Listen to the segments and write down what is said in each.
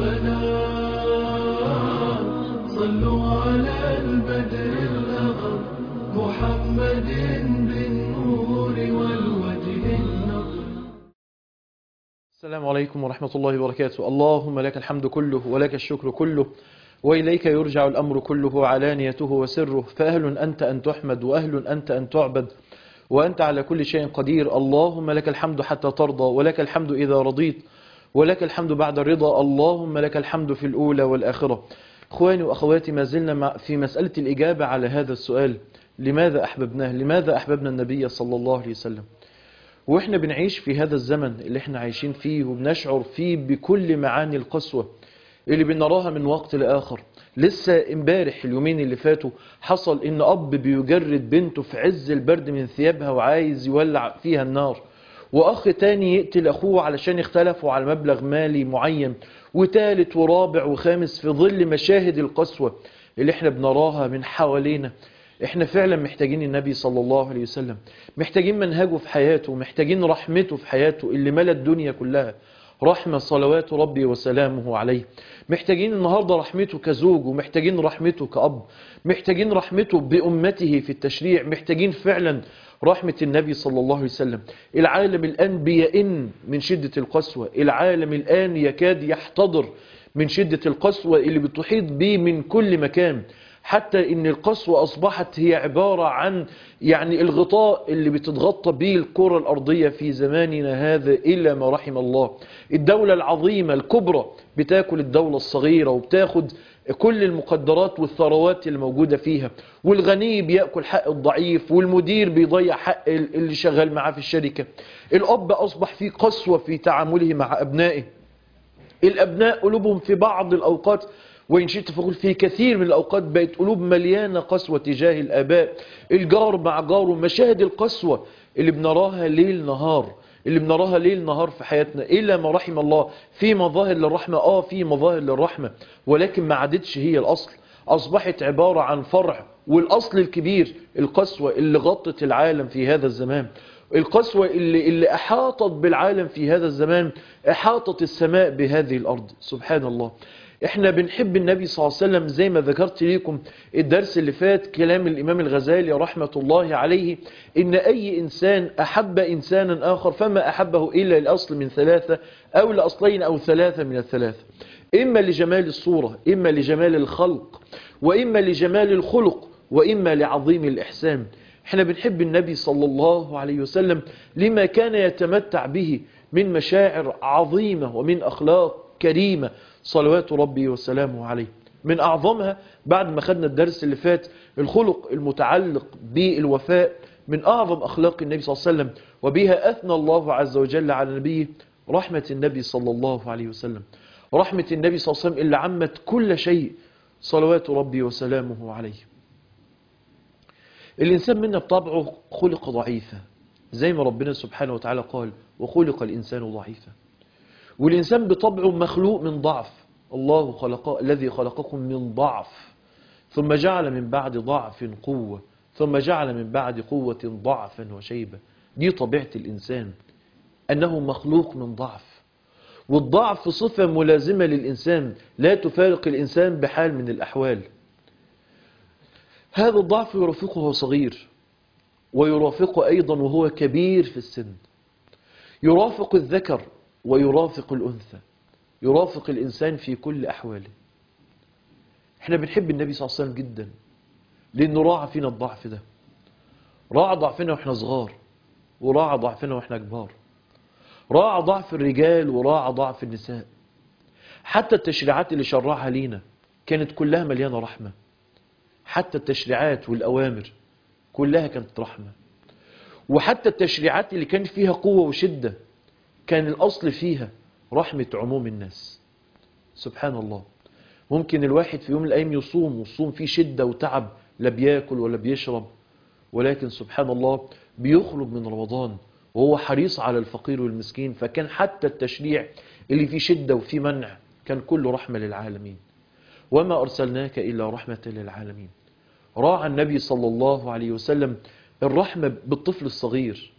ربنا صلوا على البدر الأغر محمد بالنور والوجه النضر السلام عليكم ورحمة الله وبركاته اللهم لك الحمد كله ولك الشكر كله وإليك يرجع الأمر كله علانيته وسره فأهل أنت أن تحمد وأهل أنت أن تعبد وأنت على كل شيء قدير اللهم لك الحمد حتى ترضى ولك الحمد إذا رضيت ولك الحمد بعد الرضا اللهم لك الحمد في الأولى والآخرة إخواني وأخواتي ما زلنا مع- في مسألة الإجابة على هذا السؤال لماذا أحببناه لماذا أحببنا النبي صلى الله عليه وسلم واحنا بنعيش في هذا الزمن اللي احنا عايشين فيه وبنشعر فيه بكل معاني القسوة اللي بنراها من وقت لآخر لسه امبارح اليومين اللي فاتوا حصل ان اب بيجرد بنته في عز البرد من ثيابها وعايز يولع فيها النار واخ تاني يقتل اخوه علشان اختلفوا على مبلغ مالي معين وتالت ورابع وخامس في ظل مشاهد القسوة اللي احنا بنراها من حوالينا احنا فعلا محتاجين النبي صلى الله عليه وسلم محتاجين منهجه في حياته محتاجين رحمته في حياته اللي ملى الدنيا كلها رحمة صلوات ربي وسلامه عليه محتاجين النهاردة رحمته كزوج ومحتاجين رحمته كأب محتاجين رحمته بأمته في التشريع محتاجين فعلا رحمة النبي صلى الله عليه وسلم العالم الآن بيئن من شدة القسوة العالم الآن يكاد يحتضر من شدة القسوة اللي بتحيط به من كل مكان حتى ان القسوة اصبحت هي عبارة عن يعني الغطاء اللي بتتغطى به الكرة الارضية في زماننا هذا الا ما رحم الله الدولة العظيمة الكبرى بتاكل الدولة الصغيرة وبتاخد كل المقدرات والثروات اللي موجودة فيها والغني بيأكل حق الضعيف والمدير بيضيع حق اللي شغال معاه في الشركة الأب أصبح فيه قسوة في تعامله مع أبنائه الأبناء قلوبهم في بعض الأوقات وإن شئت فقل في كثير من الأوقات بقت قلوب مليانة قسوة تجاه الآباء الجار مع جاره مشاهد القسوة اللي بنراها ليل نهار اللي بنراها ليل نهار في حياتنا إلا ما رحم الله في مظاهر للرحمة آه في مظاهر للرحمة ولكن ما عادتش هي الأصل أصبحت عبارة عن فرع والأصل الكبير القسوة اللي غطت العالم في هذا الزمان القسوة اللي, اللي أحاطت بالعالم في هذا الزمان أحاطت السماء بهذه الأرض سبحان الله احنا بنحب النبي صلى الله عليه وسلم زي ما ذكرت ليكم الدرس اللي فات كلام الإمام الغزالي رحمة الله عليه إن أي إنسان أحب إنسانا آخر فما أحبه إلا الأصل من ثلاثة أو لأصلين أو ثلاثة من الثلاثة إما لجمال الصورة إما لجمال الخلق وإما لجمال الخلق وإما لعظيم الإحسان احنا بنحب النبي صلى الله عليه وسلم لما كان يتمتع به من مشاعر عظيمة ومن أخلاق كريمة صلوات ربي وسلامه عليه من أعظمها بعد ما خدنا الدرس اللي فات الخلق المتعلق بالوفاء من أعظم أخلاق النبي صلى الله عليه وسلم وبها أثنى الله عز وجل على نبيه رحمة النبي صلى الله عليه وسلم رحمة النبي صلى الله عليه وسلم اللي عمت كل شيء صلوات ربي وسلامه عليه الإنسان منا بطبعه خلق ضعيفا زي ما ربنا سبحانه وتعالى قال وخلق الإنسان ضعيفا والإنسان بطبعه مخلوق من ضعف الله خلق الذي خلقكم من ضعف ثم جعل من بعد ضعف قوة ثم جعل من بعد قوة ضعفا وشيبة دي طبيعة الإنسان أنه مخلوق من ضعف والضعف صفة ملازمة للإنسان لا تفارق الإنسان بحال من الأحوال هذا الضعف يرافقه وهو صغير ويرافقه أيضا وهو كبير في السن يرافق الذكر ويرافق الأنثى يرافق الإنسان في كل أحواله احنا بنحب النبي صلى الله عليه وسلم جدا لأنه راعى فينا الضعف ده راعى ضعفنا وإحنا صغار وراعى ضعفنا وإحنا كبار راعى ضعف الرجال وراعى ضعف النساء حتى التشريعات اللي شرعها لينا كانت كلها مليانة رحمة حتى التشريعات والأوامر كلها كانت رحمة وحتى التشريعات اللي كان فيها قوة وشدة كان الأصل فيها رحمة عموم الناس سبحان الله ممكن الواحد في يوم من الأيام يصوم والصوم فيه شدة وتعب لا بياكل ولا بيشرب ولكن سبحان الله بيخرج من رمضان وهو حريص على الفقير والمسكين فكان حتى التشريع اللي فيه شدة وفيه منع كان كله رحمة للعالمين وما أرسلناك إلا رحمة للعالمين راعى النبي صلى الله عليه وسلم الرحمة بالطفل الصغير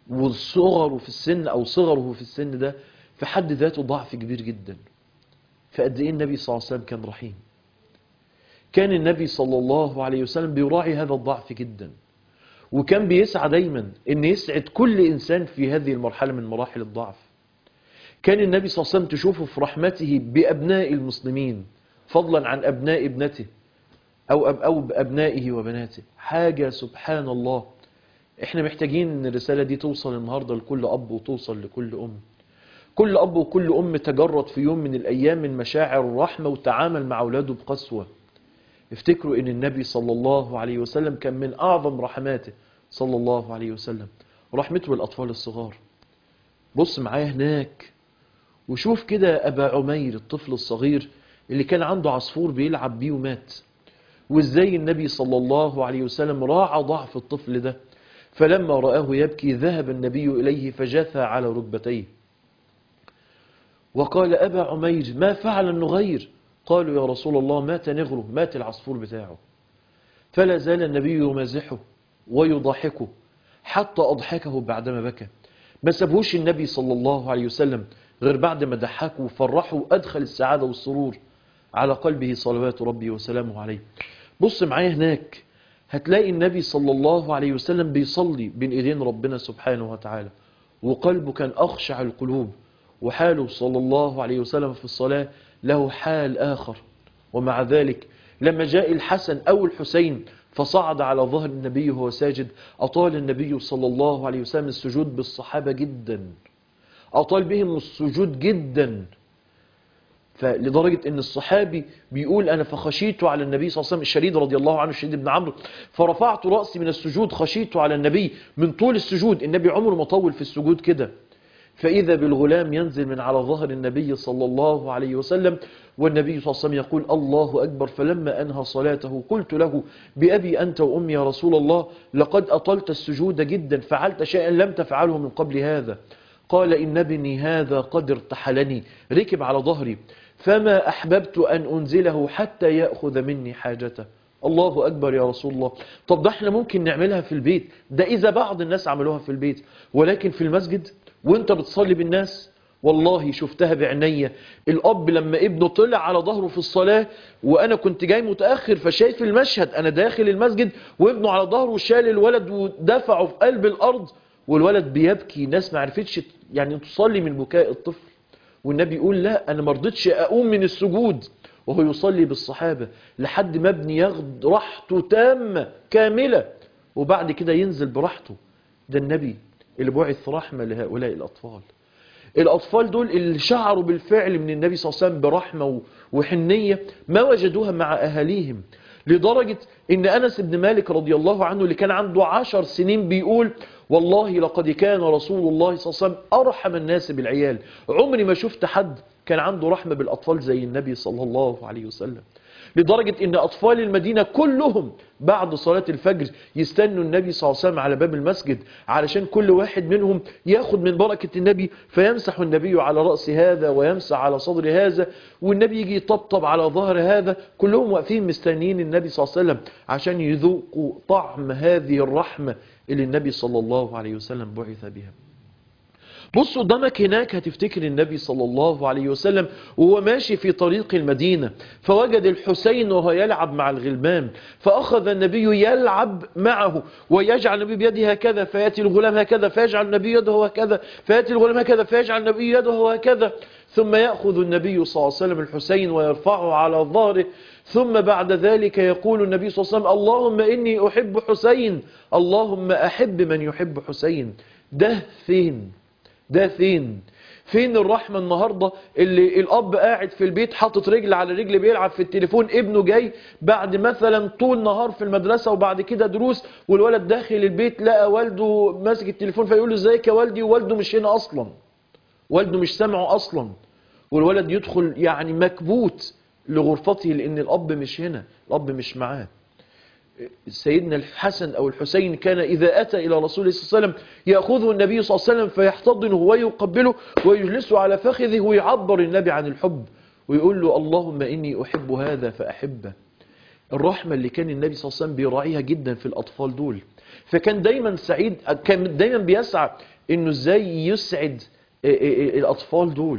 والصغر في السن أو صغره في السن ده في حد ذاته ضعف كبير جدا فقد ايه النبي صلى الله عليه وسلم كان رحيم كان النبي صلى الله عليه وسلم بيراعي هذا الضعف جدا وكان بيسعى دايما ان يسعد كل انسان في هذه المرحلة من مراحل الضعف كان النبي صلى الله عليه وسلم تشوفه في رحمته بأبناء المسلمين فضلا عن أبناء ابنته أو, أب أو بأبنائه وبناته حاجة سبحان الله احنا محتاجين ان الرسالة دي توصل النهاردة لكل أب وتوصل لكل أم كل أب وكل أم تجرد في يوم من الأيام من مشاعر الرحمة وتعامل مع أولاده بقسوة افتكروا ان النبي صلى الله عليه وسلم كان من أعظم رحماته صلى الله عليه وسلم رحمته بالأطفال الصغار بص معايا هناك وشوف كده أبا عمير الطفل الصغير اللي كان عنده عصفور بيلعب بيه ومات وازاي النبي صلى الله عليه وسلم راعى ضعف الطفل ده فلما رآه يبكي ذهب النبي إليه فجثى على ركبتيه وقال أبا عمير ما فعل النغير قالوا يا رسول الله مات نغره مات العصفور بتاعه فلا زال النبي يمازحه ويضحكه حتى أضحكه بعدما بكى ما سابهوش النبي صلى الله عليه وسلم غير بعد ما ضحكه وفرحه وأدخل السعادة والسرور على قلبه صلوات ربي وسلامه عليه بص معايا هناك هتلاقي النبي صلى الله عليه وسلم بيصلي بين ايدين ربنا سبحانه وتعالى وقلبه كان أخشع القلوب وحاله صلى الله عليه وسلم في الصلاة له حال آخر ومع ذلك لما جاء الحسن أو الحسين فصعد على ظهر النبي وهو ساجد أطال النبي صلى الله عليه وسلم السجود بالصحابة جدا أطال بهم السجود جدا فلدرجة ان الصحابي بيقول انا فخشيت على النبي صلى الله عليه وسلم الشريد رضي الله عنه الشريد بن عمرو فرفعت رأسي من السجود خشيت على النبي من طول السجود النبي عمره ما طول في السجود كده فإذا بالغلام ينزل من على ظهر النبي صلى الله عليه وسلم والنبي صلى الله عليه وسلم يقول الله أكبر فلما أنهى صلاته قلت له بأبي أنت وأمي يا رسول الله لقد أطلت السجود جدا فعلت شيئا لم تفعله من قبل هذا قال إن ابني هذا قد ارتحلني ركب على ظهري فما أحببت أن أنزله حتى يأخذ مني حاجته الله أكبر يا رسول الله طب ده احنا ممكن نعملها في البيت ده إذا بعض الناس عملوها في البيت ولكن في المسجد وانت بتصلي بالناس والله شفتها بعينيا الأب لما ابنه طلع على ظهره في الصلاة وأنا كنت جاي متأخر فشايف المشهد أنا داخل المسجد وابنه على ظهره شال الولد ودفعه في قلب الأرض والولد بيبكي ناس ما عرفتش يعني تصلي من بكاء الطفل والنبي يقول لا أنا ما رضيتش أقوم من السجود وهو يصلي بالصحابة لحد ما ابني ياخد راحته تامة كاملة وبعد كده ينزل براحته ده النبي اللي بعث رحمة لهؤلاء الأطفال الأطفال دول اللي شعروا بالفعل من النبي صلى الله عليه وسلم برحمة وحنية ما وجدوها مع أهاليهم لدرجة ان أنس بن مالك رضي الله عنه اللي كان عنده عشر سنين بيقول والله لقد كان رسول الله صلى الله عليه وسلم أرحم الناس بالعيال عمري ما شفت حد كان عنده رحمة بالأطفال زي النبي صلى الله عليه وسلم لدرجة ان أطفال المدينة كلهم بعد صلاة الفجر يستنوا النبي صلى الله عليه وسلم على باب المسجد علشان كل واحد منهم ياخد من بركة النبي فيمسح النبي على رأس هذا ويمسح على صدر هذا والنبي يجي يطبطب على ظهر هذا كلهم واقفين مستنيين النبي صلى الله عليه وسلم عشان يذوقوا طعم هذه الرحمة اللي النبي صلى الله عليه وسلم بعث بها بص قدامك هناك هتفتكر النبي صلى الله عليه وسلم وهو ماشي في طريق المدينة فوجد الحسين وهو يلعب مع الغلمان فأخذ النبي يلعب معه ويجعل النبي بيده هكذا فيأتي الغلام هكذا فيجعل النبي يده هكذا فيأتي الغلام هكذا فيجعل النبي يده هكذا ثم يأخذ النبي صلى الله عليه وسلم الحسين ويرفعه على ظهره ثم بعد ذلك يقول النبي صلى الله عليه وسلم اللهم إني أحب حسين اللهم أحب من يحب حسين ده فين ده فين فين الرحمة النهاردة اللي الأب قاعد في البيت حاطط رجل على رجل بيلعب في التليفون ابنه جاي بعد مثلا طول نهار في المدرسة وبعد كده دروس والولد داخل البيت لقى والده ماسك التليفون فيقول له ازيك يا والدي ووالده مش هنا أصلا والده مش سامعه أصلا والولد يدخل يعني مكبوت لغرفته لأن الأب مش هنا الأب مش معاه سيدنا الحسن أو الحسين كان إذا أتى إلى رسول الله صلى الله عليه وسلم يأخذه النبي صلى الله عليه وسلم فيحتضنه ويقبله ويجلسه على فخذه ويعبر النبي عن الحب ويقول له اللهم إني أحب هذا فأحبه الرحمة اللي كان النبي صلى الله عليه وسلم بيراعيها جدا في الأطفال دول فكان دايما سعيد كان دايما بيسعى إنه إزاي يسعد الأطفال دول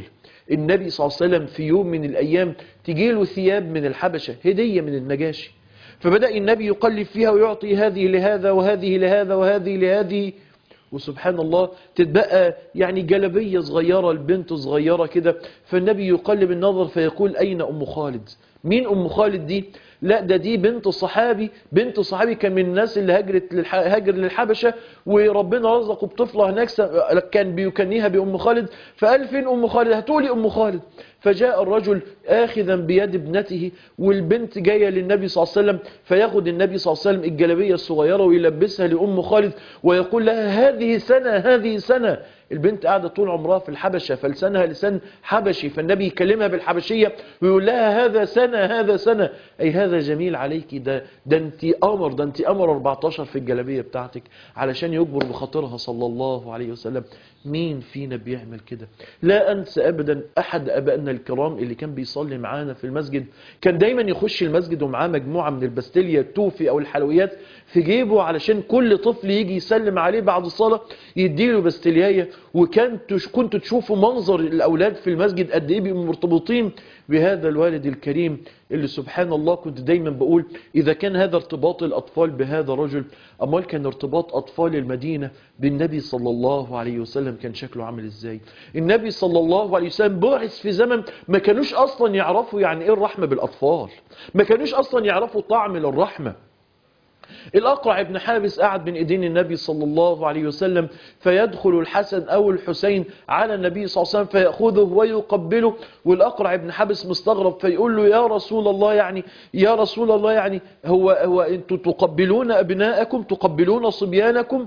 النبي صلى الله عليه وسلم في يوم من الأيام تجيله ثياب من الحبشة هدية من النجاشي فبدأ النبي يقلب فيها ويعطي هذه لهذا وهذه لهذا وهذه لهذه وسبحان الله تتبقى يعني جلبية صغيرة البنت صغيرة كده فالنبي يقلب النظر فيقول أين أم خالد مين أم خالد دي لا ده دي بنت صحابي بنت صحابي كان من الناس اللي هاجرت للح... هاجر للحبشة وربنا رزقه بطفلة هناك س... كان بيكنيها بأم خالد فقال فين أم خالد هتقولي أم خالد فجاء الرجل آخذا بيد ابنته والبنت جاية للنبي صلى الله عليه وسلم فياخد النبي صلى الله عليه وسلم الجلبية الصغيرة ويلبسها لأم خالد ويقول لها هذه سنة هذه سنة البنت قاعدة طول عمرها في الحبشة فلسانها لسان حبشي فالنبي يكلمها بالحبشية ويقول لها هذا سنة هذا سنة أي هذا جميل عليك ده ده انت قمر ده انت قمر 14 في الجلبية بتاعتك علشان يجبر بخاطرها صلى الله عليه وسلم مين فينا بيعمل كده لا أنسى أبدا أحد أبائنا الكرام اللي كان بيصلي معانا في المسجد كان دايما يخش المسجد ومعاه مجموعة من البستيليا التوفي أو الحلويات في جيبه علشان كل طفل يجي يسلم عليه بعد الصلاة يديله بستلياية وكان تش... كنتوا تشوفوا منظر الأولاد في المسجد قد إيه بيبقوا مرتبطين بهذا الوالد الكريم اللي سبحان الله كنت دايما بقول إذا كان هذا ارتباط الأطفال بهذا الرجل أمال كان ارتباط أطفال المدينة بالنبي صلى الله عليه وسلم كان شكله عامل إزاي النبي صلى الله عليه وسلم بعث في زمن ما كانوش أصلا يعرفوا يعني إيه الرحمة بالأطفال ما كانوش أصلا يعرفوا طعم للرحمة الأقرع ابن حابس قعد بين ايدين النبي صلى الله عليه وسلم فيدخل الحسن أو الحسين على النبي صلى الله عليه وسلم فيأخذه ويقبله والأقرع ابن حابس مستغرب فيقول له يا رسول الله يعني يا رسول الله يعني هو, هو أنتم تقبلون أبناءكم تقبلون صبيانكم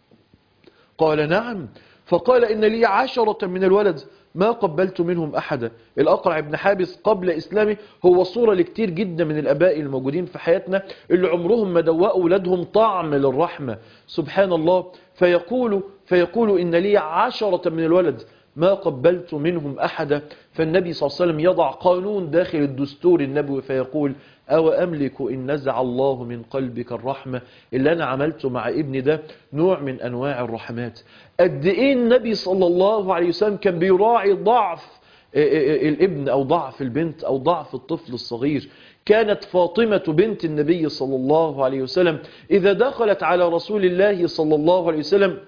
قال نعم فقال إن لي عشرة من الولد ما قبلت منهم أحدا الأقرع ابن حابس قبل إسلامه هو صورة لكتير جدا من الأباء الموجودين في حياتنا اللي عمرهم ما دوقوا أولادهم طعم للرحمة سبحان الله فيقول فيقول إن لي عشرة من الولد ما قبلت منهم أحدا فالنبي صلى الله عليه وسلم يضع قانون داخل الدستور النبوي فيقول أو أملك إن نزع الله من قلبك الرحمة اللي أنا عملته مع ابني ده نوع من أنواع الرحمات قد إيه النبي صلى الله عليه وسلم كان بيراعي ضعف الابن أو ضعف البنت أو ضعف الطفل الصغير كانت فاطمة بنت النبي صلى الله عليه وسلم إذا دخلت على رسول الله صلى الله عليه وسلم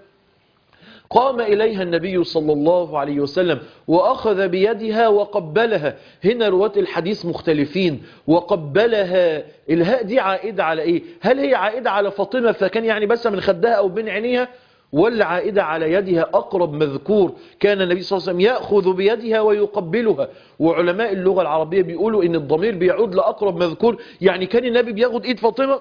قام إليها النبي صلى الله عليه وسلم وأخذ بيدها وقبلها هنا رواة الحديث مختلفين وقبلها الهاء دي عائدة على إيه هل هي عائدة على فاطمة فكان يعني بس من خدها أو بين عينيها ولا عائدة على يدها أقرب مذكور كان النبي صلى الله عليه وسلم يأخذ بيدها ويقبلها وعلماء اللغة العربية بيقولوا إن الضمير بيعود لأقرب مذكور يعني كان النبي بياخد إيد فاطمة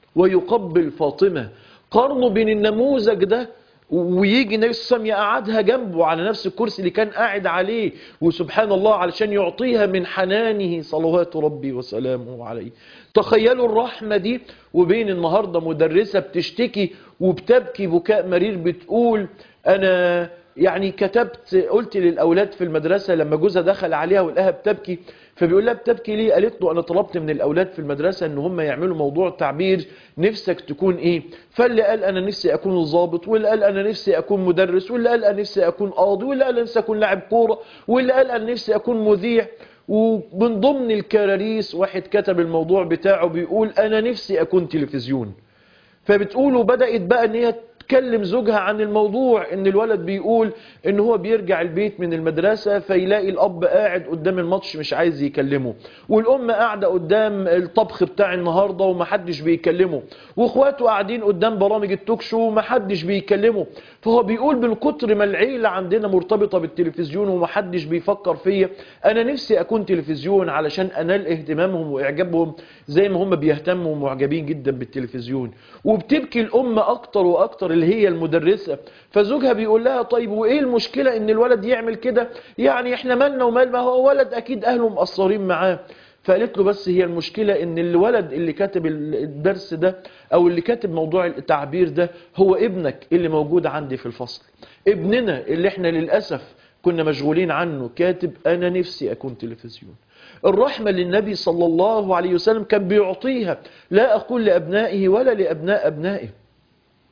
ويقبل فاطمة قارنوا بين النموذج ده ويجي النبي صلى الله عليه وسلم يقعدها جنبه على نفس الكرسي اللي كان قاعد عليه وسبحان الله علشان يعطيها من حنانه صلوات ربي وسلامه عليه تخيلوا الرحمة دي وبين النهاردة مدرسة بتشتكي وبتبكي بكاء مرير بتقول أنا يعني كتبت قلت للأولاد في المدرسة لما جوزها دخل عليها ولقاها بتبكي فبيقول لها بتبكي ليه قالت له انا طلبت من الاولاد في المدرسه ان هم يعملوا موضوع تعبير نفسك تكون ايه فاللي قال انا نفسي اكون ضابط واللي قال انا نفسي اكون مدرس واللي قال انا نفسي اكون قاضي واللي قال انا نفسي اكون لاعب كوره واللي قال انا نفسي اكون مذيع ومن ضمن الكراريس واحد كتب الموضوع بتاعه بيقول انا نفسي اكون تلفزيون فبتقول وبدات بقى ان هي تكلم زوجها عن الموضوع ان الولد بيقول ان هو بيرجع البيت من المدرسة فيلاقي الاب قاعد قدام الماتش مش عايز يكلمه والام قاعدة قدام الطبخ بتاع النهاردة ومحدش بيكلمه واخواته قاعدين قدام برامج التوك شو ومحدش بيكلمه فهو بيقول من كتر ما العيلة عندنا مرتبطة بالتلفزيون ومحدش بيفكر فيا انا نفسي اكون تلفزيون علشان انال اهتمامهم واعجابهم زي ما هم بيهتموا ومعجبين جدا بالتلفزيون وبتبكي الام اكتر واكتر اللي هي المدرسة فزوجها بيقول لها طيب وايه المشكلة ان الولد يعمل كده يعني احنا مالنا ومال ما هو ولد اكيد اهله مقصرين معاه فقالت له بس هي المشكلة ان الولد اللي كاتب الدرس ده او اللي كاتب موضوع التعبير ده هو ابنك اللي موجود عندي في الفصل ابننا اللي احنا للأسف كنا مشغولين عنه كاتب انا نفسي اكون تلفزيون الرحمة اللي النبي صلى الله عليه وسلم كان بيعطيها لا أقول لأبنائه ولا لأبناء أبنائه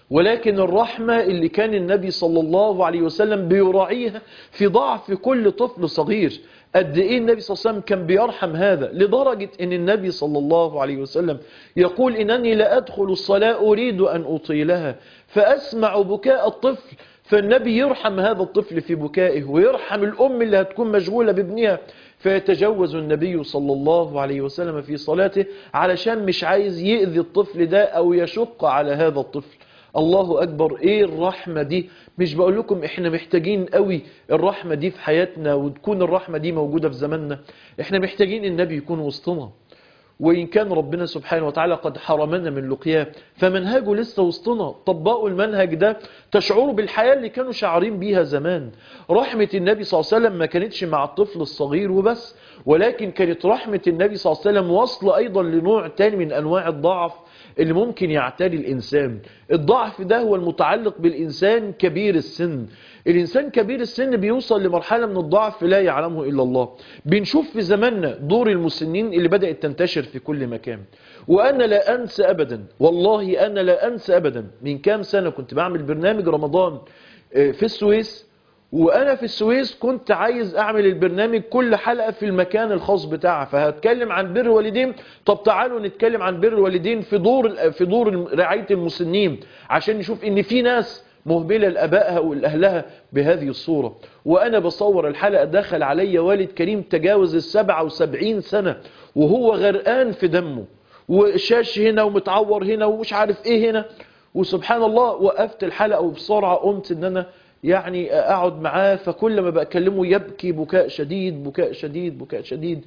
ولكن الرحمة اللي كان النبي صلى الله عليه وسلم بيراعيها في ضعف كل طفل صغير قد ايه النبي صلى الله عليه وسلم كان بيرحم هذا لدرجة ان النبي صلى الله عليه وسلم يقول انني لا ادخل الصلاة اريد ان اطيلها فاسمع بكاء الطفل فالنبي يرحم هذا الطفل في بكائه ويرحم الام اللي هتكون مشغولة بابنها فيتجوز النبي صلى الله عليه وسلم في صلاته علشان مش عايز يأذي الطفل ده او يشق على هذا الطفل الله أكبر إيه الرحمة دي مش بقول لكم إحنا محتاجين قوي الرحمة دي في حياتنا وتكون الرحمة دي موجودة في زماننا إحنا محتاجين النبي يكون وسطنا وإن كان ربنا سبحانه وتعالى قد حرمنا من لقياه فمنهجه لسه وسطنا طبقوا المنهج ده تشعروا بالحياة اللي كانوا شعارين بيها زمان رحمة النبي صلى الله عليه وسلم ما كانتش مع الطفل الصغير وبس ولكن كانت رحمة النبي صلى الله عليه وسلم واصلة أيضا لنوع تاني من أنواع الضعف اللي ممكن يعتري الإنسان الضعف ده هو المتعلق بالإنسان كبير السن الإنسان كبير السن بيوصل لمرحلة من الضعف لا يعلمه إلا الله بنشوف في زماننا دور المسنين اللي بدأت تنتشر في كل مكان وأنا لا أنسى أبدا والله أنا لا أنسى أبدا من كام سنة كنت بعمل برنامج رمضان في السويس وانا في السويس كنت عايز اعمل البرنامج كل حلقة في المكان الخاص بتاعها فهتكلم عن بر الوالدين طب تعالوا نتكلم عن بر الوالدين في دور في دور رعاية المسنين عشان نشوف ان في ناس مهملة لأبائها ولأهلها بهذه الصورة وأنا بصور الحلقة دخل علي والد كريم تجاوز السبعة وسبعين سنة وهو غرقان في دمه وشاش هنا ومتعور هنا ومش عارف ايه هنا وسبحان الله وقفت الحلقة وبسرعة قمت ان انا يعني اقعد معاه فكل ما بكلمه يبكي بكاء شديد بكاء شديد بكاء شديد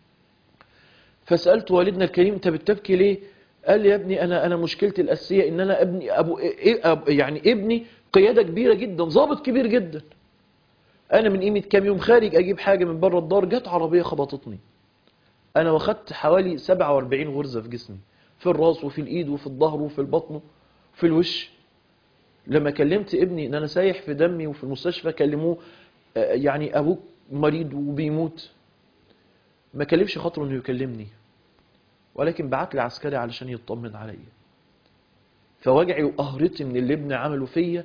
فسألت والدنا الكريم انت بتبكي ليه قال لي يا ابني انا انا مشكلتي الاساسيه ان انا ابني ابو إيه أب يعني ابني قياده كبيره جدا ضابط كبير جدا انا من قيمه كام يوم خارج اجيب حاجه من بره الدار جت عربيه خبطتني انا واخدت حوالي 47 غرزه في جسمي في الراس وفي الايد وفي الظهر وفي البطن وفي الوش لما كلمت ابني ان انا سايح في دمي وفي المستشفى كلموه يعني ابوك مريض وبيموت ما كلفش خاطره انه يكلمني ولكن بعت لي عسكري علشان يطمن عليا فوجعي وقهرتي من اللي ابني عمله فيا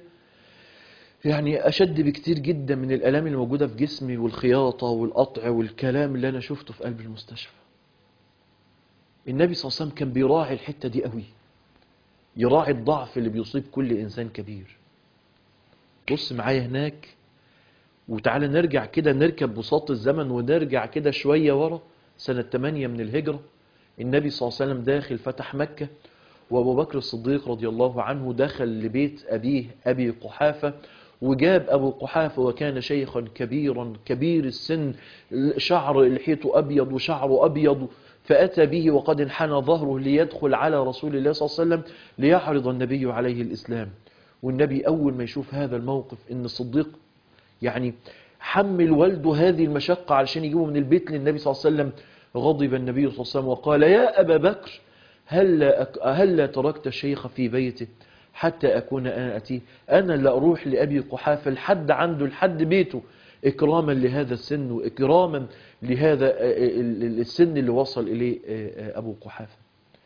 يعني اشد بكتير جدا من الالام اللي موجوده في جسمي والخياطه والقطع والكلام اللي انا شفته في قلب المستشفى النبي صلى الله عليه وسلم كان بيراعي الحته دي قوي يراعي الضعف اللي بيصيب كل انسان كبير بص معايا هناك وتعالى نرجع كده نركب بساط الزمن ونرجع كده شويه ورا سنه 8 من الهجره النبي صلى الله عليه وسلم داخل فتح مكة وابو بكر الصديق رضي الله عنه دخل لبيت أبيه أبي قحافة وجاب أبو قحافة وكان شيخا كبيرا كبير السن شعر لحيته أبيض وشعره أبيض فأتى به وقد انحنى ظهره ليدخل على رسول الله صلى الله عليه وسلم ليعرض النبي عليه الإسلام والنبي أول ما يشوف هذا الموقف إن الصديق يعني حمل والده هذه المشقة علشان يجيبه من البيت للنبي صلى الله عليه وسلم غضب النبي صلى الله عليه وسلم وقال يا أبا بكر هل أك... هل تركت الشيخ في بيته حتى أكون أنا أتيه أنا اللي أروح لأبي قحافة لحد عنده لحد بيته إكراما لهذا السن وإكراما لهذا السن اللي وصل إليه أبو قحافة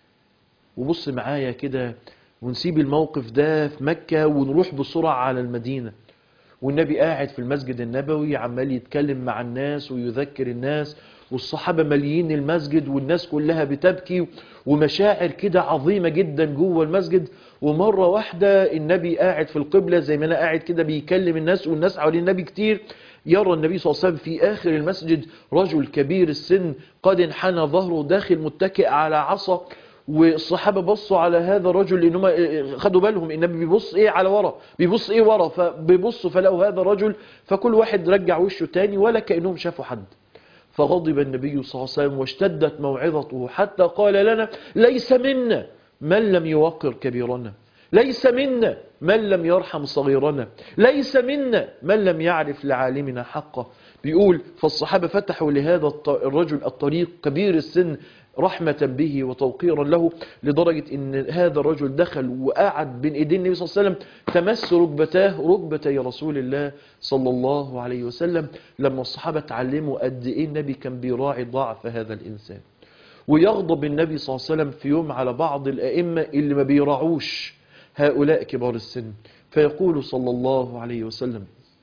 وبص معايا كده ونسيب الموقف ده في مكة ونروح بسرعة على المدينة والنبي قاعد في المسجد النبوي عمال يتكلم مع الناس ويذكر الناس والصحابة مليين المسجد والناس كلها بتبكي ومشاعر كده عظيمة جدا جوه المسجد ومرة واحدة النبي قاعد في القبلة زي ما أنا قاعد كده بيكلم الناس والناس حوالين النبي كتير يرى النبي صلى الله عليه وسلم في آخر المسجد رجل كبير السن قد انحنى ظهره داخل متكئ على عصا والصحابة بصوا على هذا الرجل لأنهم خدوا بالهم النبي بيبص ايه على ورا بيبص ايه ورا فبيبصوا فلقوا هذا الرجل فكل واحد رجع وشه تاني ولا كأنهم شافوا حد فغضب النبي صلى الله عليه وسلم واشتدت موعظته حتى قال لنا ليس منا من لم يوقر كبيرنا ليس منا من لم يرحم صغيرنا ليس منا من لم يعرف لعالمنا حقه بيقول فالصحابة فتحوا لهذا الرجل الطريق كبير السن رحمة به وتوقيرا له لدرجة ان هذا الرجل دخل وقعد بين ايدين النبي صلى الله عليه وسلم تمس ركبتاه ركبتي رسول الله صلى الله عليه وسلم لما الصحابة تعلموا قد ايه النبي كان بيراعي ضعف هذا الانسان ويغضب النبي صلى الله عليه وسلم في يوم على بعض الائمة اللي ما بيراعوش هؤلاء كبار السن فيقول صلى الله عليه وسلم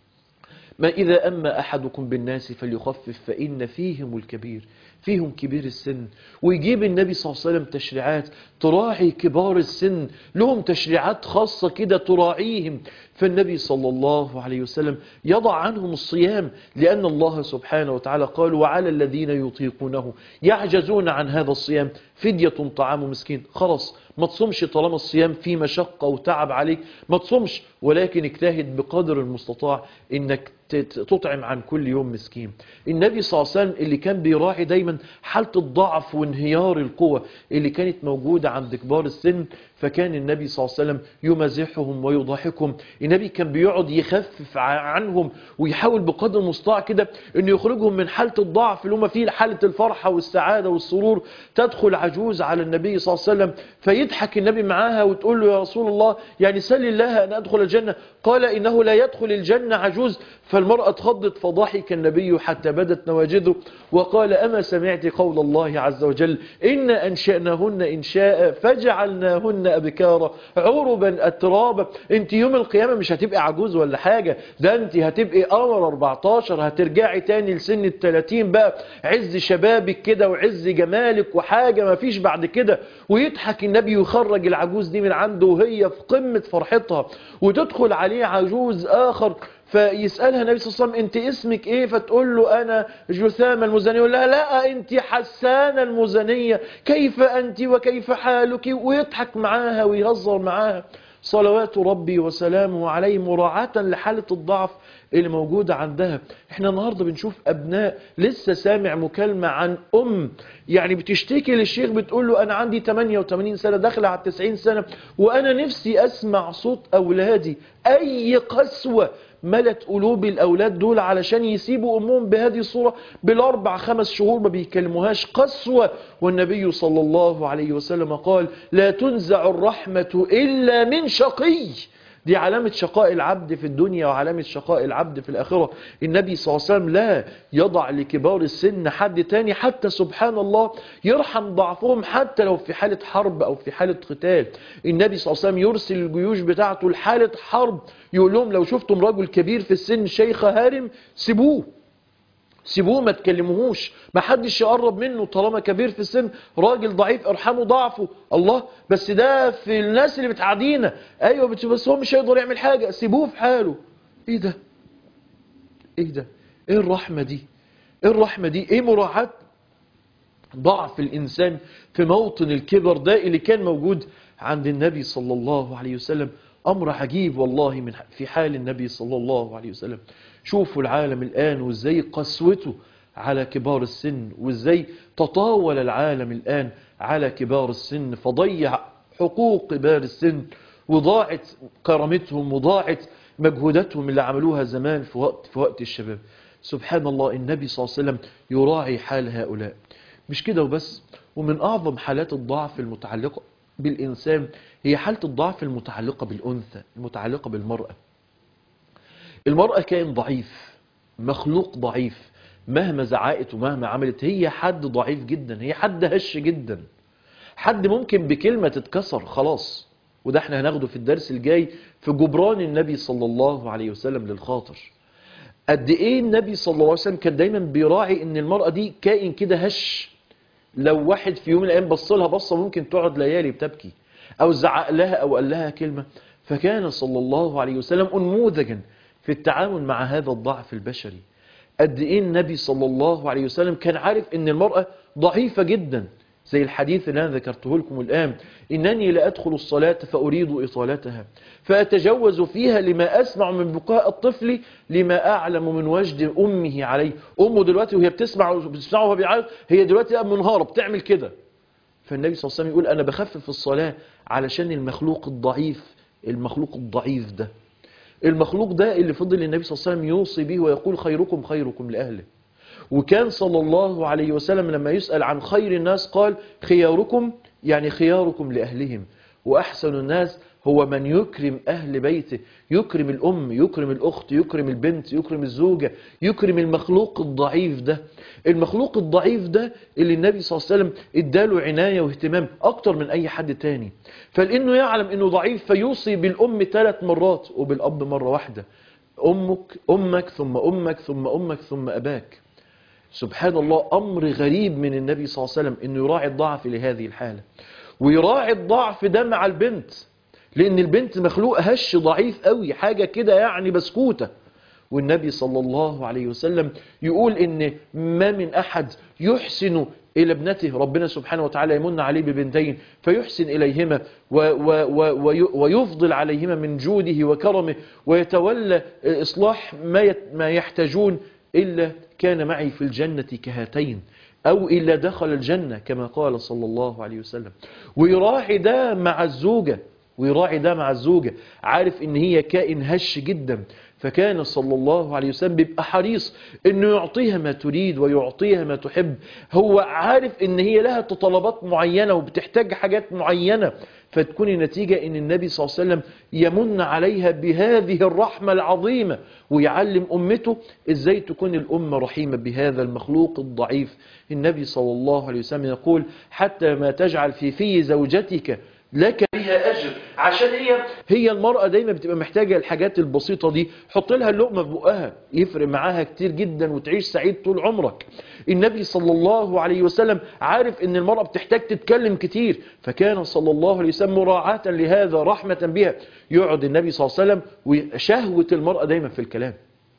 ما إذا أما أحدكم بالناس فليخفف فإن فيهم الكبير فيهم كبير السن ويجيب النبي صلى الله عليه وسلم تشريعات تراعي كبار السن لهم تشريعات خاصة كده تراعيهم فالنبي صلى الله عليه وسلم يضع عنهم الصيام لأن الله سبحانه وتعالى قال وعلى الذين يطيقونه يعجزون عن هذا الصيام فدية طعام مسكين خلاص ما تصومش طالما الصيام فيه مشقة وتعب عليك ما تصومش ولكن اجتهد بقدر المستطاع انك تطعم عن كل يوم مسكين النبي صلى الله عليه وسلم اللي كان بيراعي دايما حالة الضعف وانهيار القوة اللي كانت موجودة عند كبار السن فكان النبي صلى الله عليه وسلم يمازحهم ويضحكهم النبي كان بيقعد يخفف عنهم ويحاول بقدر المستطاع كده انه يخرجهم من حالة الضعف اللي هم فيه حالة الفرحة والسعادة والسرور تدخل عجوز على النبي صلى الله عليه وسلم فيضحك النبي معاها وتقول له يا رسول الله يعني سل الله ان ادخل الجنة قال انه لا يدخل الجنة عجوز فالمرأة اتخضت فضحك النبي حتى بدت نواجذه وقال أما سمعت قول الله عز وجل إن أنشأناهن إنشاء فجعلناهن أبكارا عربا أترابا انت يوم القيامة مش هتبقى عجوز ولا حاجة ده انت هتبقى قمر 14 هترجعي تاني لسن ال 30 بقى عز شبابك كده وعز جمالك وحاجة ما فيش بعد كده ويضحك النبي ويخرج العجوز دي من عنده وهي في قمة فرحتها وتدخل عليه عجوز آخر فيسألها النبي صلى الله عليه وسلم انت اسمك ايه فتقول له انا جثامة المزنية يقول لها لا انت حسانة المزنية كيف انت وكيف حالك ويضحك معاها ويهزر معاها صلوات ربي وسلامه عليه مراعاة لحالة الضعف اللي موجودة عندها احنا النهاردة بنشوف ابناء لسه سامع مكالمة عن ام يعني بتشتكي للشيخ بتقول له انا عندي 88 سنة داخلة على 90 سنة وانا نفسي اسمع صوت اولادي اي قسوة ملت قلوب الأولاد دول علشان يسيبوا أمهم بهذه الصورة بالأربع خمس شهور ما بيكلموهاش قسوة والنبي صلى الله عليه وسلم قال لا تنزع الرحمة إلا من شقي دي علامة شقاء العبد في الدنيا وعلامة شقاء العبد في الآخرة النبي صلى الله عليه وسلم لا يضع لكبار السن حد تاني حتى سبحان الله يرحم ضعفهم حتى لو في حالة حرب أو في حالة قتال النبي صلى الله عليه وسلم يرسل الجيوش بتاعته لحالة حرب يقول لهم لو شفتم رجل كبير في السن شيخ هارم سيبوه سيبوه ما تكلموهوش ما حدش يقرب منه طالما كبير في السن راجل ضعيف ارحموا ضعفه الله بس ده في الناس اللي بتعادينا ايوه بس هو مش هيقدر يعمل حاجة سيبوه في حاله ايه ده ايه ده ايه الرحمة دي ايه الرحمة دي ايه مراعاة ضعف الانسان في موطن الكبر ده اللي كان موجود عند النبي صلى الله عليه وسلم امر عجيب والله من في حال النبي صلى الله عليه وسلم شوفوا العالم الآن وازاي قسوته على كبار السن وازاي تطاول العالم الآن على كبار السن فضيع حقوق كبار السن وضاعت كرامتهم وضاعت مجهوداتهم اللي عملوها زمان في وقت في وقت الشباب سبحان الله النبي صلى الله عليه وسلم يراعي حال هؤلاء مش كده وبس ومن أعظم حالات الضعف المتعلقة بالإنسان هي حالة الضعف المتعلقة بالأنثى المتعلقة بالمرأة المرأة كائن ضعيف مخلوق ضعيف مهما زعقت ومهما عملت هي حد ضعيف جدا هي حد هش جدا حد ممكن بكلمة تتكسر خلاص وده احنا هناخده في الدرس الجاي في جبران النبي صلى الله عليه وسلم للخاطر قد ايه النبي صلى الله عليه وسلم كان دايما بيراعي ان المرأة دي كائن كده هش لو واحد في يوم من الايام بص لها بصة ممكن تقعد ليالي بتبكي او زعق لها او قال لها كلمة فكان صلى الله عليه وسلم انموذجا في التعامل مع هذا الضعف البشري قد ايه النبي صلى الله عليه وسلم كان عارف ان المرأة ضعيفة جدا زي الحديث اللي أنا ذكرته لكم الآن إنني لا أدخل الصلاة فأريد إطالتها فأتجوز فيها لما أسمع من بكاء الطفل لما أعلم من وجد أمه عليه أمه دلوقتي وهي بتسمع بتسمعه وهو بيعيط هي دلوقتي منهارة بتعمل كده فالنبي صلى الله عليه وسلم يقول أنا بخفف الصلاة علشان المخلوق الضعيف المخلوق الضعيف ده المخلوق ده اللي فضل النبي صلى الله عليه وسلم يوصي به ويقول خيركم خيركم لأهله وكان صلى الله عليه وسلم لما يسأل عن خير الناس قال خياركم يعني خياركم لأهلهم وأحسن الناس هو من يكرم أهل بيته يكرم الأم يكرم الأخت يكرم البنت يكرم الزوجة يكرم المخلوق الضعيف ده المخلوق الضعيف ده اللي النبي صلى الله عليه وسلم اداله عناية واهتمام أكتر من أي حد تاني فلأنه يعلم أنه ضعيف فيوصي بالأم ثلاث مرات وبالأب مرة واحدة أمك أمك ثم أمك ثم أمك ثم أباك سبحان الله أمر غريب من النبي صلى الله عليه وسلم أنه يراعي الضعف لهذه الحالة ويراعي الضعف ده مع البنت لأن البنت مخلوق هش ضعيف قوي حاجة كده يعني بسكوتة والنبي صلى الله عليه وسلم يقول إن ما من أحد يحسن إلى ابنته ربنا سبحانه وتعالى يمن عليه ببنتين فيحسن إليهما و و و وي- ويفضل عليهما من جوده وكرمه ويتولى إصلاح ما يت- ما يحتاجون إلا كان معي في الجنة كهاتين أو إلا دخل الجنة كما قال صلى الله عليه وسلم ويراعي ده مع الزوجة ويراعي ده مع الزوجة عارف ان هي كائن هش جدا فكان صلى الله عليه وسلم بيبقى حريص انه يعطيها ما تريد ويعطيها ما تحب هو عارف ان هي لها تطلبات معينة وبتحتاج حاجات معينة فتكون النتيجة ان النبي صلى الله عليه وسلم يمن عليها بهذه الرحمة العظيمة ويعلم امته ازاي تكون الامة رحيمة بهذا المخلوق الضعيف النبي صلى الله عليه وسلم يقول حتى ما تجعل في في زوجتك لك بها أجر عشان هي هي المرأة دايما بتبقى محتاجة الحاجات البسيطة دي حط لها اللقمة في بقها يفرق معاها كتير جدا وتعيش سعيد طول عمرك النبي صلى الله عليه وسلم عارف ان المرأة بتحتاج تتكلم كتير فكان صلى الله عليه وسلم مراعاة لهذا رحمة بها يقعد النبي صلى الله عليه وسلم وشهوة المرأة دايما في الكلام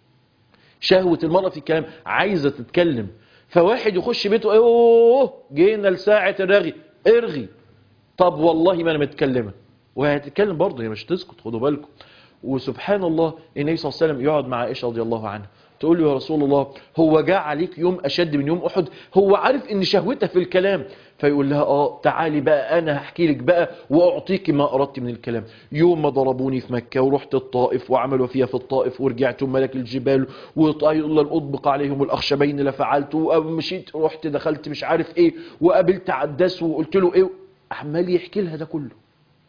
شهوة المرأة في الكلام عايزة تتكلم فواحد يخش بيته اوه جينا لساعة الرغي ارغي طب والله ما انا متكلمه وهتتكلم برضه هي مش تسكت خدوا بالكم وسبحان الله النبي صلى الله عليه وسلم يقعد مع عائشه رضي الله عنها تقول له يا رسول الله هو جاء عليك يوم اشد من يوم احد هو عارف ان شهوتها في الكلام فيقول لها اه تعالي بقى انا هحكي لك بقى واعطيك ما اردت من الكلام يوم ما ضربوني في مكه ورحت الطائف وعملوا فيها في الطائف ورجعت ملك الجبال وطايل الاطبق عليهم الاخشبين لفعلت ومشيت رحت دخلت مش عارف ايه وقابلت عداس وقلت له ايه عمال يحكي لها ده كله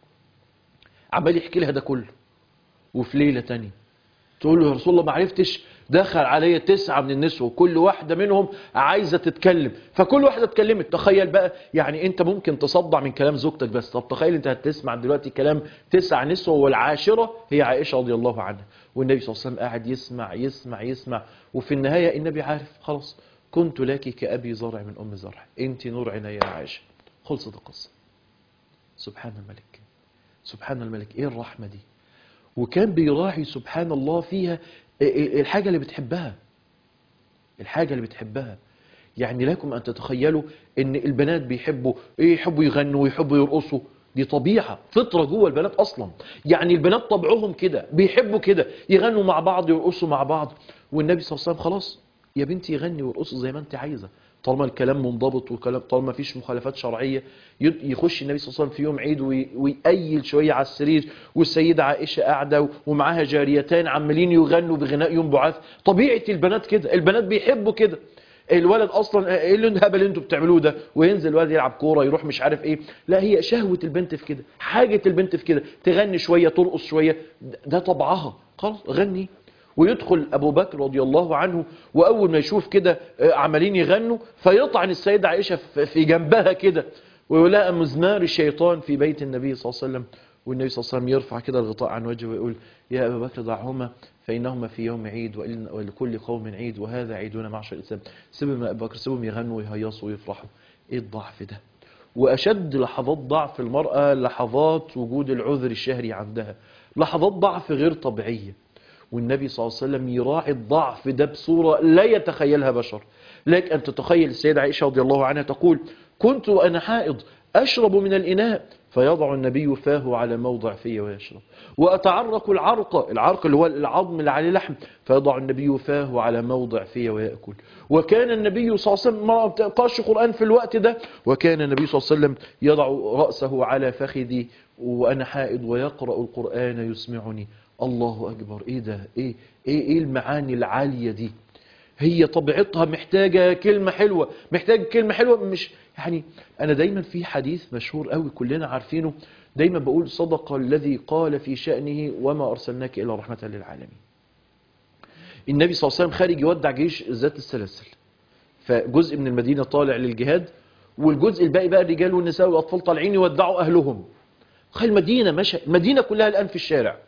عمال يحكي لها ده كله وفي ليله تانية تقول له يا رسول الله ما عرفتش دخل عليا تسعة من النسوة وكل واحدة منهم عايزة تتكلم فكل واحدة اتكلمت تخيل بقى يعني انت ممكن تصدع من كلام زوجتك بس طب تخيل انت هتسمع دلوقتي كلام تسع نسوة والعاشرة هي عائشة رضي الله عنها والنبي صلى الله عليه وسلم قاعد يسمع يسمع يسمع وفي النهاية النبي عارف خلاص كنت لك كأبي زرع من أم زرع انت نور عيني يا عائشة خلصت القصة سبحان الملك سبحان الملك ايه الرحمة دي وكان بيراعي سبحان الله فيها الحاجة اللي بتحبها الحاجة اللي بتحبها يعني لكم أن تتخيلوا أن البنات بيحبوا إيه يحبوا يغنوا ويحبوا يرقصوا دي طبيعة فطرة جوه البنات أصلا يعني البنات طبعهم كده بيحبوا كده يغنوا مع بعض يرقصوا مع بعض والنبي صلى الله عليه وسلم خلاص يا بنتي يغني ويرقصوا زي ما انت عايزة طالما الكلام منضبط وكلام طالما فيش مخالفات شرعية يخش النبي صلى الله عليه وسلم في يوم عيد ويقيل شوية على السرير والسيدة عائشة قاعدة ومعاها جاريتان عمالين يغنوا بغناء يوم بعاث طبيعة البنات كده البنات بيحبوا كده الولد اصلا ايه اللي الهبل اللي انتوا بتعملوه ده وينزل الولد يلعب كوره يروح مش عارف ايه لا هي شهوه البنت في كده حاجه البنت في كده تغني شويه ترقص شويه ده طبعها خلاص غني ويدخل أبو بكر رضي الله عنه وأول ما يشوف كده عمالين يغنوا فيطعن السيدة عائشة في جنبها كده ويقول لها مزمار الشيطان في بيت النبي صلى الله عليه وسلم والنبي صلى الله عليه وسلم يرفع كده الغطاء عن وجهه ويقول يا أبا بكر ضعهما فإنهما في يوم عيد ولكل قوم عيد وهذا عيدنا معشر الإسلام سيبهم يا أبا بكر سيبهم يغنوا ويهيصوا ويفرحوا إيه الضعف ده وأشد لحظات ضعف المرأة لحظات وجود العذر الشهري عندها لحظات ضعف غير طبيعية والنبي صلى الله عليه وسلم يراعي الضعف ده بصورة لا يتخيلها بشر لك أن تتخيل السيدة عائشة رضي الله عنها تقول كنت وأنا حائض أشرب من الإناء فيضع النبي فاه على موضع فيه ويشرب وأتعرق العرق العرق اللي هو العظم اللي عليه لحم فيضع النبي فاه على موضع فيه ويأكل وكان النبي صلى الله عليه وسلم ما تقاش قرآن في الوقت ده وكان النبي صلى الله عليه وسلم يضع رأسه على فخذي وأنا حائض ويقرأ القرآن يسمعني الله أكبر إيه ده إيه, إيه, إيه المعاني العالية دي هي طبيعتها محتاجة كلمة حلوة محتاجة كلمة حلوة مش يعني أنا دايما في حديث مشهور قوي كلنا عارفينه دايما بقول صدق الذي قال في شأنه وما أرسلناك إلا رحمة للعالمين النبي صلى الله عليه وسلم خارج يودع جيش ذات السلاسل فجزء من المدينة طالع للجهاد والجزء الباقي بقى الرجال والنساء والأطفال طالعين يودعوا أهلهم خلي المدينة مشى المدينة كلها الآن في الشارع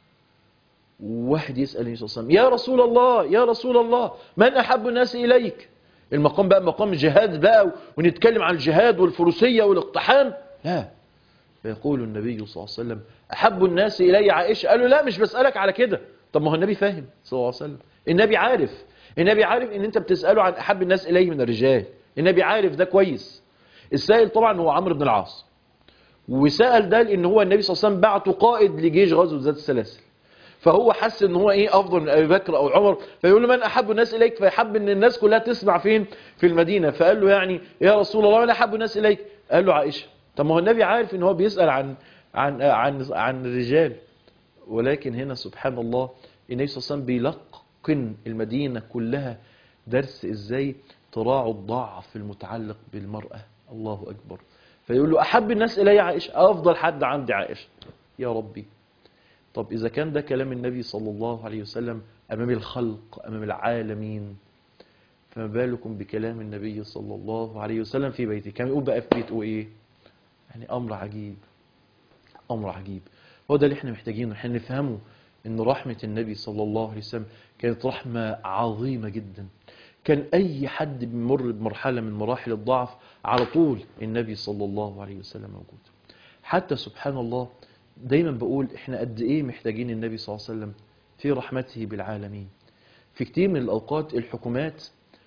واحد يسأل النبي صلى الله عليه وسلم يا رسول الله يا رسول الله من أحب الناس إليك المقام بقى مقام الجهاد بقى ونتكلم عن الجهاد والفروسية والاقتحام لا فيقول النبي صلى الله عليه وسلم أحب الناس إلي عائشة قالوا لا مش بسألك على كده طب ما هو النبي فاهم صلى الله عليه وسلم النبي عارف النبي عارف ان انت بتسأله عن أحب الناس إليه من الرجال النبي عارف ده كويس السائل طبعا هو عمرو بن العاص وسأل ده لأن هو النبي صلى الله عليه وسلم بعته قائد لجيش غزوة ذات السلاسل فهو حس ان هو ايه افضل من ابي بكر او عمر فيقول له من احب الناس اليك فيحب ان الناس كلها تسمع فين في المدينه فقال له يعني يا رسول الله من احب الناس اليك قال له عائشه طب ما هو النبي عارف ان هو بيسال عن عن عن عن الرجال ولكن هنا سبحان الله النبي صلى الله عليه وسلم بيلقن المدينه كلها درس ازاي تراعوا الضعف المتعلق بالمراه الله اكبر فيقول له احب الناس الي عائشه افضل حد عندي عائشه يا ربي طب إذا كان ده كلام النبي صلى الله عليه وسلم أمام الخلق أمام العالمين فما بالكم بكلام النبي صلى الله عليه وسلم في بيته كان يقول بقى في بيته إيه يعني أمر عجيب أمر عجيب هو ده اللي احنا محتاجينه احنا نفهمه ان رحمة النبي صلى الله عليه وسلم كانت رحمة عظيمة جدا كان أي حد بيمر بمرحلة من مراحل الضعف على طول النبي صلى الله عليه وسلم موجود حتى سبحان الله دايما بقول احنا قد ايه محتاجين النبي صلى الله عليه وسلم في رحمته بالعالمين في كتير من الاوقات الحكومات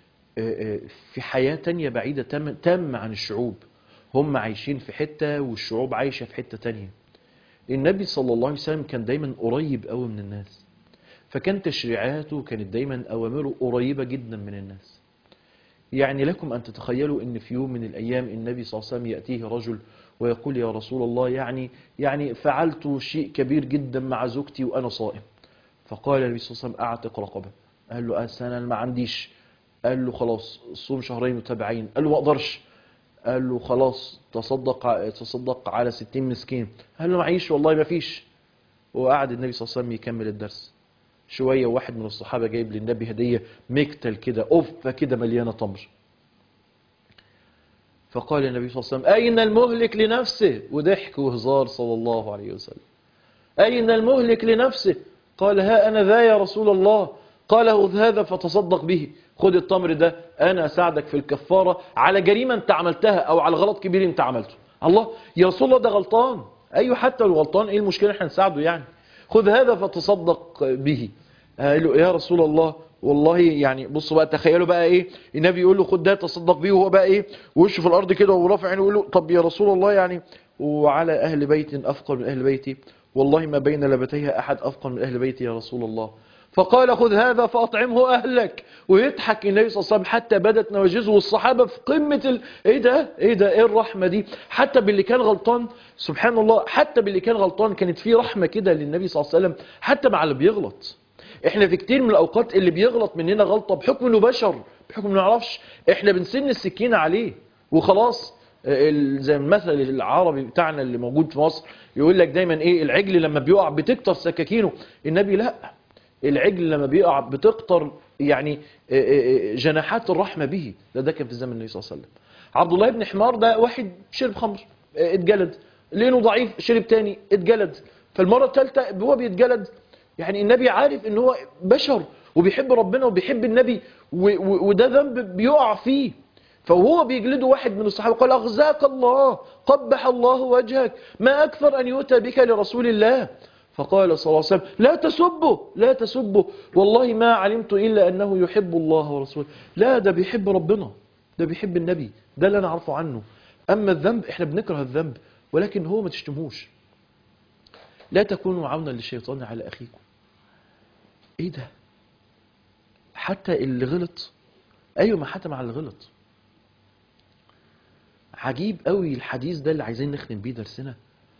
في حياة تانية بعيدة تام, تام عن الشعوب هم عايشين في حتة والشعوب عايشة في حتة تانية النبي صلى الله عليه وسلم كان دايما قريب قوي من الناس فكان تشريعاته كانت دايما اوامره قريبة جدا من الناس يعني لكم ان تتخيلوا ان في يوم من الايام النبي صلى الله عليه وسلم يأتيه رجل ويقول يا رسول الله يعني يعني فعلت شيء كبير جدا مع زوجتي وانا صائم فقال النبي صلى الله عليه وسلم اعتق رقبه قال له انا ما عنديش قال له خلاص صوم شهرين متابعين قال له ما اقدرش قال له خلاص تصدق تصدق على 60 مسكين قال له معيش والله ما فيش وقعد النبي صلى الله عليه وسلم يكمل الدرس شويه واحد من الصحابه جايب للنبي هديه مكتل كده قفه كده مليانه تمر فقال النبي صلى الله عليه وسلم أين المهلك لنفسه وضحك وهزار صلى الله عليه وسلم أين المهلك لنفسه قال ها أنا ذا يا رسول الله قال خذ هذا فتصدق به خذ التمر ده أنا أساعدك في الكفارة على جريمة أنت عملتها أو على غلط كبير أنت عملته الله يا رسول الله ده غلطان أيوه حتى لو غلطان إيه المشكلة احنا نساعده يعني خذ هذا فتصدق به قال له يا رسول الله والله يعني بصوا بقى تخيلوا بقى ايه النبي يقول له خد ده تصدق بيه وهو بقى ايه وشه في الارض كده ورافع عينه يقول له طب يا رسول الله يعني وعلى اهل بيت افقر من اهل بيتي والله ما بين لبتيها احد افقر من اهل بيتي يا رسول الله فقال خذ هذا فاطعمه اهلك ويضحك النبي صلى الله عليه وسلم حتى بدت نواجذه والصحابه في قمه ال... ايه ده ايه ده ايه الرحمه دي حتى باللي كان غلطان سبحان الله حتى باللي كان غلطان كانت في رحمه كده للنبي صلى الله عليه وسلم حتى مع اللي بيغلط احنا في كتير من الاوقات اللي بيغلط مننا غلطة بحكم انه بشر بحكم انه نعرفش احنا بنسن السكينة عليه وخلاص زي المثل العربي بتاعنا اللي موجود في مصر يقول لك دايما ايه العجل لما بيقع بتكتر سكاكينه النبي لا العجل لما بيقع بتكتر يعني جناحات الرحمة به ده ده كان في زمن النبي صلى الله عليه وسلم عبد الله بن حمار ده واحد شرب خمر اتجلد لانه ضعيف شرب تاني اتجلد فالمرة الثالثة هو بيتجلد يعني النبي عارف ان هو بشر وبيحب ربنا وبيحب النبي وده ذنب بيقع فيه فهو بيجلده واحد من الصحابة قال أغزاك الله قبح الله وجهك ما أكثر أن يؤتى بك لرسول الله فقال صلى الله عليه وسلم لا تسبه لا تسبه والله ما علمت إلا أنه يحب الله ورسوله لا ده بيحب ربنا ده بيحب النبي ده اللي أنا أعرفه عنه أما الذنب إحنا بنكره الذنب ولكن هو ما تشتموش لا تكونوا عونا للشيطان على أخيكم ايه ده حتى اللي غلط ايوه ما حتى مع اللي غلط عجيب قوي الحديث ده اللي عايزين نختم بيه درسنا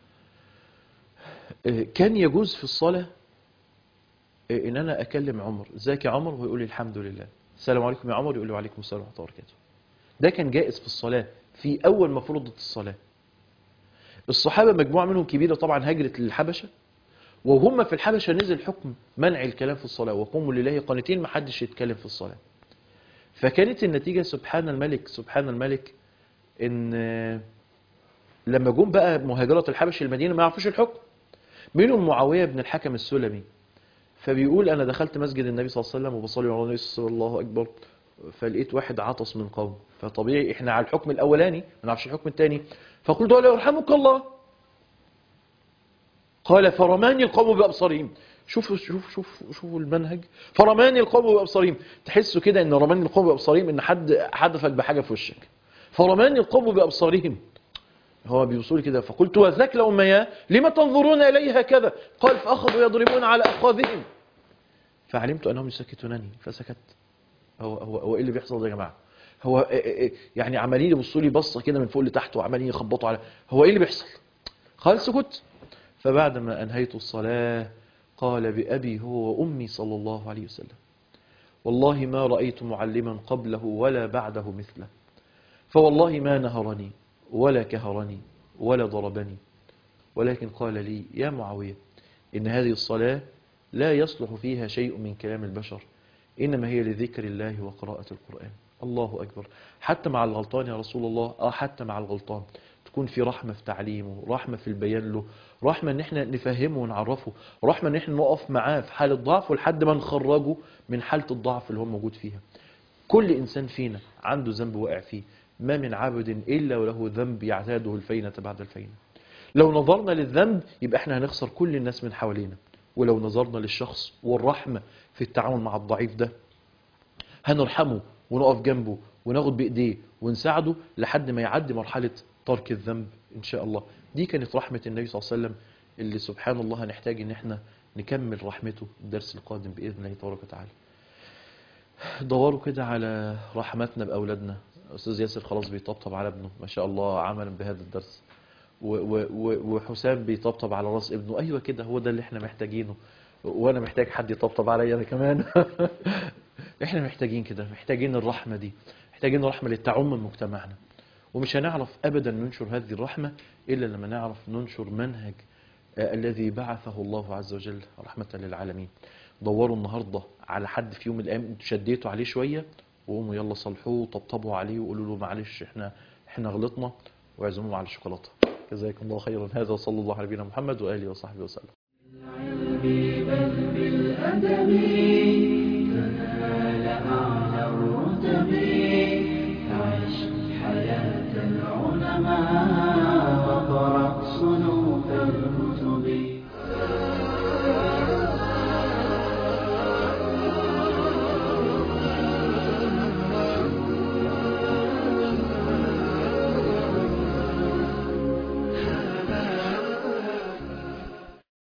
كان يجوز في الصلاة ان انا اكلم عمر ازيك يا عمر ويقول لي الحمد لله السلام عليكم يا عمر يقول له وعليكم السلام ورحمه الله وبركاته ده كان جائز في الصلاه في اول ما فرضت الصلاه الصحابه مجموعه منهم كبيره طبعا هاجرت للحبشه وهم في الحبشه نزل حكم منع الكلام في الصلاه وقوموا لله قانتين ما حدش يتكلم في الصلاه فكانت النتيجه سبحان الملك سبحان الملك ان لما جم بقى مهاجرة الحبش المدينة ما يعرفوش الحكم منهم معاوية بن الحكم السلمي فبيقول أنا دخلت مسجد النبي صلى الله عليه وسلم وبصلي على النبي صلى الله أكبر فلقيت واحد عطس من قوم فطبيعي احنا على الحكم الأولاني ما نعرفش الحكم الثاني فقلت له يرحمك الله قال فرماني القوم بأبصارهم شوفوا شوف شوف شوفوا المنهج فرماني القوم بأبصارهم تحسوا كده ان رماني القوم بأبصارهم ان حد حدفك بحاجة في وشك فرماني القوم بأبصارهم هو بيوصل كده فقلت وذاك لو مياه لما تنظرون إلي هكذا قال فأخذوا يضربون على أخاذهم فعلمت أنهم يسكتونني فسكت هو هو هو ايه اللي بيحصل ده يا جماعه هو إيه- إيه- يعني عمالين يبصوا لي بصه كده من فوق لتحت وعمالين يخبطوا على هو ايه اللي بيحصل قال سكت فبعدما انهيت الصلاه قال بابي هو وامي صلى الله عليه وسلم والله ما رايت معلما قبله ولا بعده مثله فوالله ما نهرني ولا كهرني ولا ضربني ولكن قال لي يا معاويه ان هذه الصلاه لا يصلح فيها شيء من كلام البشر إنما هي لذكر الله وقراءة القرآن الله أكبر حتى مع الغلطان يا رسول الله آه حتى مع الغلطان تكون في رحمة في تعليمه رحمة في البيان له رحمة ان احنا نفهمه ونعرفه رحمة ان احنا نقف معاه في حالة ضعف ولحد ما نخرجه من حالة الضعف اللي هو موجود فيها كل إنسان فينا عنده ذنب واقع فيه ما من عبد إلا وله ذنب يعتاده الفينة بعد الفينة لو نظرنا للذنب يبقى احنا هنخسر كل الناس من حوالينا ولو نظرنا للشخص والرحمة في التعامل مع الضعيف ده هنرحمه ونقف جنبه وناخد بإيديه ونساعده لحد ما يعدي مرحلة ترك الذنب إن شاء الله دي كانت رحمة النبي صلى الله عليه وسلم اللي سبحان الله هنحتاج إن احنا نكمل رحمته الدرس القادم بإذن الله تبارك وتعالى دوروا كده على رحمتنا بأولادنا أستاذ ياسر خلاص بيطبطب على ابنه ما شاء الله عملا بهذا الدرس و- و- و- وحسام بيطبطب على راس ابنه ايوه كده هو ده اللي احنا محتاجينه وانا محتاج حد يطبطب عليا انا كمان احنا محتاجين كده محتاجين الرحمه دي محتاجين الرحمه اللي تعم مجتمعنا ومش هنعرف ابدا ننشر هذه الرحمه الا لما نعرف ننشر منهج آه، الذي بعثه الله عز وجل رحمه للعالمين دوروا النهارده على حد في يوم من الايام انتوا شديتوا عليه شويه وقوموا يلا صلحوه وطبطبوا عليه وقولوا له معلش احنا احنا غلطنا واعزموه على الشوكولاته جزاكم الله خيرا هذا وصلى الله على نبينا محمد واله وصحبه وسلم